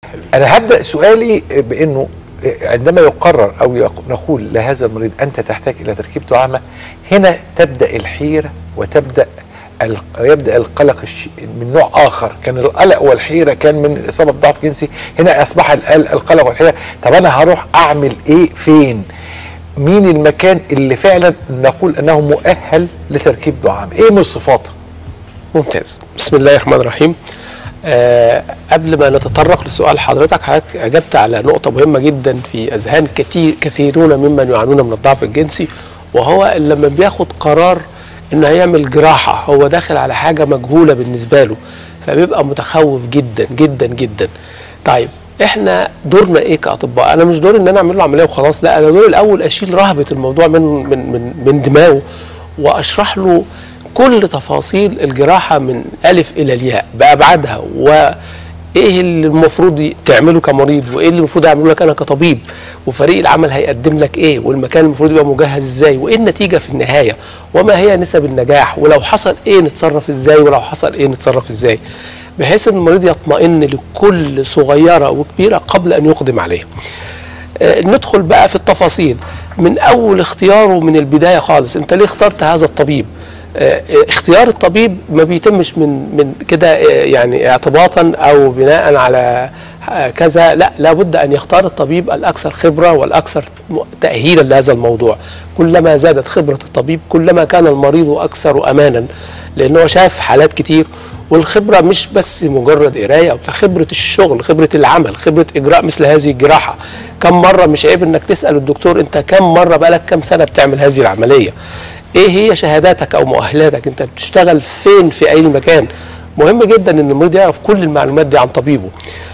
انا هبدا سؤالي بانه عندما يقرر او يق- نقول لهذا المريض انت تحتاج الى تركيب دعامه هنا تبدا الحيره وتبدا ال- يبدا القلق الش- من نوع اخر كان القلق والحيره كان من اصابه بضعف جنسي هنا اصبح ال- ال- القلق والحيره طب انا هروح اعمل ايه فين مين المكان اللي فعلا نقول انه مؤهل لتركيب دعامه ايه من صفاته ممتاز بسم الله الرحمن الرحيم آه قبل ما نتطرق لسؤال حضرتك حضرتك اجبت على نقطه مهمه جدا في اذهان كتير كثيرون ممن يعانون من الضعف الجنسي وهو لما بياخد قرار انه هيعمل جراحه هو داخل على حاجه مجهوله بالنسبه له فبيبقى متخوف جدا جدا جدا طيب احنا دورنا ايه كاطباء انا مش دوري ان انا اعمل له عمليه وخلاص لا انا دوري الاول اشيل رهبه الموضوع من من من, من دماغه واشرح له كل تفاصيل الجراحه من الف الى الياء بابعادها وايه اللي المفروض ي- تعمله كمريض وايه اللي المفروض اعمله لك انا كطبيب وفريق العمل هيقدم لك ايه والمكان المفروض يبقى مجهز ازاي وايه النتيجه في النهايه وما هي نسب النجاح ولو حصل ايه نتصرف ازاي ولو حصل ايه نتصرف ازاي بحيث ان المريض يطمئن لكل صغيره وكبيره قبل ان يقدم عليها آه، ندخل بقى في التفاصيل من اول اختياره من البدايه خالص انت ليه اخترت هذا الطبيب آه، آه، اختيار الطبيب ما بيتمش من من كده آه، يعني اعتباطا او بناء على آه، كذا لا لابد ان يختار الطبيب الاكثر خبره والاكثر م- تاهيلا لهذا الموضوع كلما زادت خبره الطبيب كلما كان المريض اكثر امانا لانه شاف حالات كتير والخبرة مش بس مجرد قراية أو خبرة الشغل خبرة العمل خبرة إجراء مثل هذه الجراحة كم مرة مش عيب إنك تسأل الدكتور أنت كم مرة بقالك كم سنة بتعمل هذه العملية إيه هي شهاداتك أو مؤهلاتك أنت بتشتغل فين في أي مكان مهم جدا إن المريض يعرف كل المعلومات دي عن طبيبه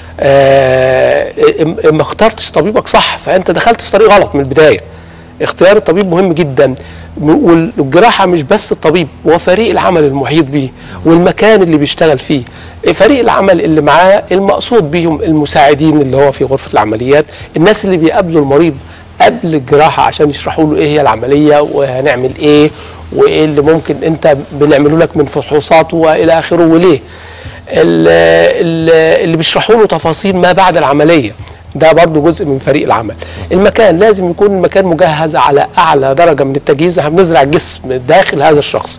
آه إم- ما اخترتش طبيبك صح فأنت دخلت في طريق غلط من البداية اختيار الطبيب مهم جدا م- والجراحه مش بس الطبيب هو فريق العمل المحيط بيه والمكان اللي بيشتغل فيه فريق العمل اللي معاه المقصود بيهم المساعدين اللي هو في غرفه العمليات الناس اللي بيقابلوا المريض قبل الجراحه عشان يشرحوا له ايه هي العمليه وهنعمل ايه وايه اللي ممكن انت بنعمله لك من فحوصات والى اخره وليه ال- ال- اللي بيشرحوا له تفاصيل ما بعد العمليه ده برضو جزء من فريق العمل المكان لازم يكون المكان مجهز على اعلى درجه من التجهيز احنا بنزرع الجسم داخل هذا الشخص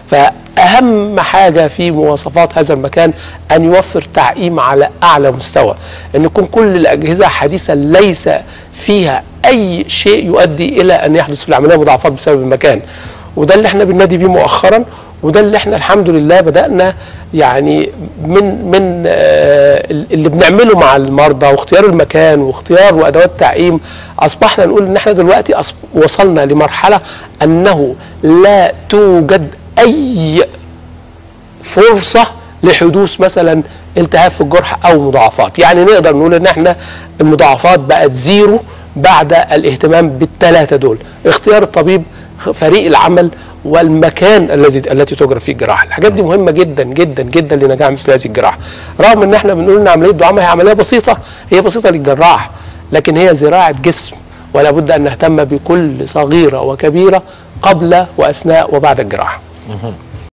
فاهم حاجه في مواصفات هذا المكان ان يوفر تعقيم على اعلى مستوى ان يكون كل الاجهزه حديثه ليس فيها اي شيء يؤدي الى ان يحدث في العمليه مضاعفات بسبب المكان وده اللي احنا بننادي بيه مؤخرا وده اللي احنا الحمد لله بدانا يعني من من آه، اللي بنعمله مع المرضى واختيار المكان واختيار وادوات التعقيم اصبحنا نقول ان احنا دلوقتي أصب- وصلنا لمرحله انه لا توجد اي فرصه لحدوث مثلا التهاب في الجرح او مضاعفات يعني نقدر نقول ان احنا المضاعفات بقت زيرو بعد الاهتمام بالثلاثه دول اختيار الطبيب فريق العمل والمكان الذي التي تجرى فيه الجراحه الحاجات دي مهمه جدا جدا جدا لنجاح مثل هذه الجراحه رغم ان احنا بنقول ان عمليه دعامه هي عمليه بسيطه هي بسيطه للجراح لكن هي زراعه جسم ولا بد ان نهتم بكل صغيره وكبيره قبل واثناء وبعد الجراحه